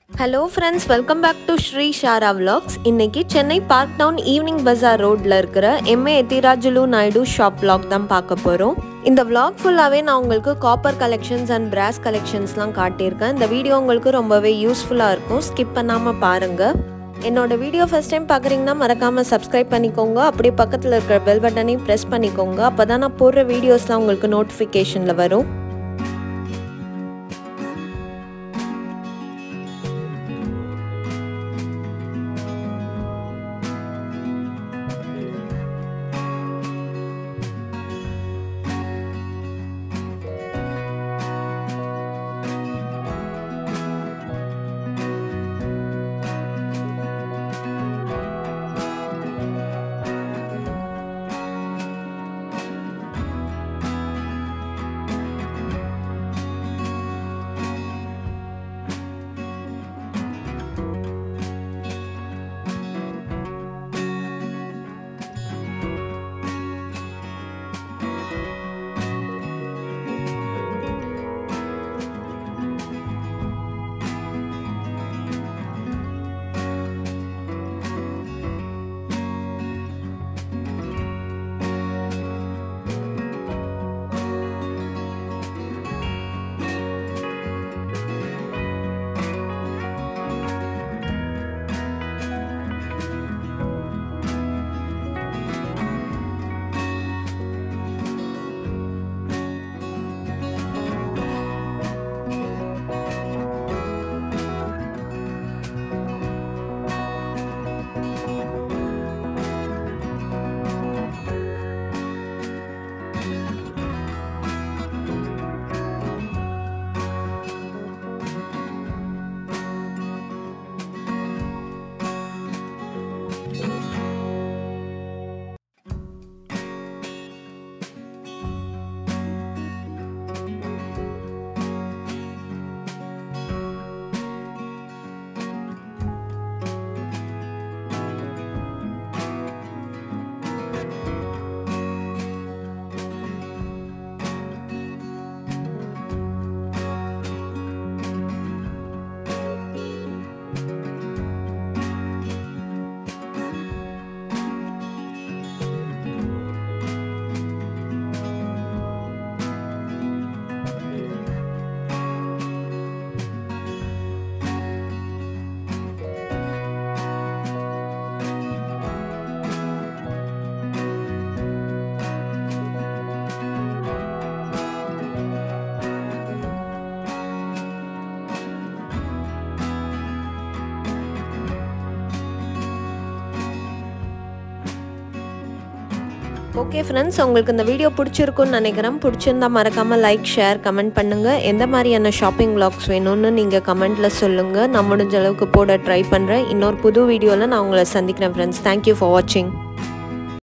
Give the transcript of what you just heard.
hello friends welcome back to Sri Shara vlogs இன்னைக்கு Chennai Park Town Evening Bazaar ரோட்ல இருக்கிற MA Ethirajulu Naidu shop vlog தான் பார்க்க போகிறோம் இந்த vlog ஃபுல்லாகவே நான் உங்களுக்கு காப்பர் கலெக்ஷன்ஸ் அண்ட் பிராஸ் கலெக்ஷன்ஸ்லாம் காட்டியிருக்கேன் இந்த வீடியோ உங்களுக்கு ரொம்பவே யூஸ்ஃபுல்லாக இருக்கும் ஸ்கிப் பண்ணாமல் பாருங்கள் என்னோட வீடியோ ஃபஸ்ட் டைம் பார்க்குறீங்கன்னா மறக்காமல் சப்ஸ்கிரைப் பண்ணிக்கோங்க அப்படியே பக்கத்தில் இருக்கிற பெல் பட்டனையும் ப்ரெஸ் பண்ணிக்கோங்க அப்போ தான் நான் போடுற வீடியோஸ்லாம் உங்களுக்கு நோட்டிஃபிகேஷனில் வரும் ஓகே ஃப்ரெண்ட்ஸ் உங்களுக்கு இந்த வீடியோ பிடிச்சிருக்குன்னு நினைக்கிறேன் பிடிச்சிருந்தா மறக்காமல் லைக் ஷேர் கமெண்ட் பண்ணுங்கள் எந்த மாதிரியான ஷாப்பிங் vlogs வேணும்னு நீங்கள் கமெண்ட்டில் சொல்லுங்கள் நான் முடிஞ்ச அளவுக்கு போட ட்ரை பண்ணுறேன் இன்னொரு புது வீடியோவில் நான் உங்களை சந்திக்கிறேன் ஃப்ரெண்ட்ஸ் தேங்க்யூ ஃபார் வாட்சிங்